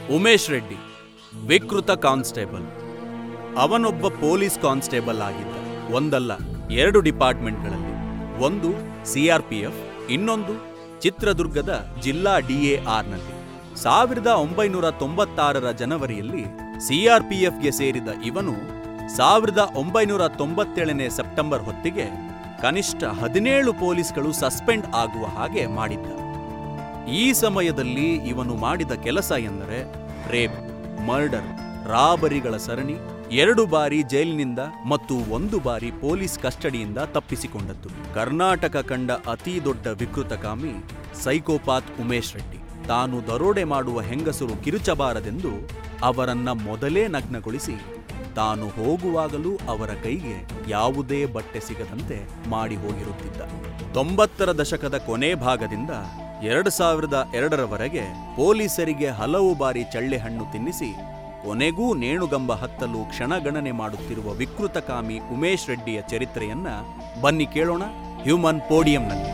ಉಮೇಶ್ ರೆಡ್ಡಿ ವಿಕೃತ ಕಾನ್ಸ್ಟೇಬಲ್ ಅವನೊಬ್ಬ police constable ಆಗಿದ್ದ ಒಂದಲ್ಲ ಎರಡು ಡಿಪಾರ್ಟ್ಮೆಂಟ್ಗಳಲ್ಲಿ ಒಂದು ಸಿಆರ್ಪಿಎಫ್ ಇನ್ನೊಂದು ಚಿತ್ರದುರ್ಗದ ಜಿಲ್ಲಾ ಡಿಎಆರ್ನಲ್ಲಿ ಸಾವಿರದ ಒಂಬೈನೂರ ತೊಂಬತ್ತಾರರ ಜನವರಿಯಲ್ಲಿ ಸಿಆರ್ಪಿಎಫ್ಗೆ ಸೇರಿದ ಇವನು ಸಾವಿರದ ಒಂಬೈನೂರ ತೊಂಬತ್ತೇಳನೇ ಸೆಪ್ಟೆಂಬರ್ ಹೊತ್ತಿಗೆ ಕನಿಷ್ಠ ಹದಿನೇಳು ಪೊಲೀಸ್ಗಳು ಸಸ್ಪೆಂಡ್ ಆಗುವ ಹಾಗೆ ಮಾಡಿದ್ದ ಈ ಸಮಯದಲ್ಲಿ ಇವನು ಮಾಡಿದ ಕೆಲಸ ಎಂದರೆ ರೇಪ್ ಮರ್ಡರ್ ರಾಬರಿಗಳ ಸರಣಿ ಎರಡು ಬಾರಿ ಜೈಲಿನಿಂದ ಮತ್ತು ಒಂದು ಬಾರಿ ಪೊಲೀಸ್ ಕಸ್ಟಡಿಯಿಂದ ತಪ್ಪಿಸಿಕೊಂಡದ್ದು ಕರ್ನಾಟಕ ಕಂಡ ಅತಿ ದೊಡ್ಡ ವಿಕೃತಕಾಮಿ ಸೈಕೋಪಾತ್ ಉಮೇಶ್ ರೆಡ್ಡಿ ತಾನು ದರೋಡೆ ಮಾಡುವ ಹೆಂಗಸರು ಕಿರುಚಬಾರದೆಂದು ಅವರನ್ನ ಮೊದಲೇ ನಗ್ನಗೊಳಿಸಿ ತಾನು ಹೋಗುವಾಗಲೂ ಅವರ ಕೈಗೆ ಯಾವುದೇ ಬಟ್ಟೆ ಸಿಗದಂತೆ ಮಾಡಿ ಹೋಗಿರುತ್ತಿದ್ದ ತೊಂಬತ್ತರ ದಶಕದ ಕೊನೆ ಭಾಗದಿಂದ ಎರಡು ಸಾವಿರದ ಎರಡರವರೆಗೆ ಪೊಲೀಸರಿಗೆ ಹಲವು ಬಾರಿ ಚಳ್ಳೆ ಹಣ್ಣು ತಿನ್ನಿಸಿ ಕೊನೆಗೂ ನೇಣುಗಂಬ ಹತ್ತಲು ಕ್ಷಣಗಣನೆ ಮಾಡುತ್ತಿರುವ ವಿಕೃತಕಾಮಿ ಉಮೇಶ್ ರೆಡ್ಡಿಯ ಚರಿತ್ರೆಯನ್ನ ಬನ್ನಿ ಕೇಳೋಣ ಹ್ಯೂಮನ್ ಪೋಡಿಯಂನಲ್ಲಿ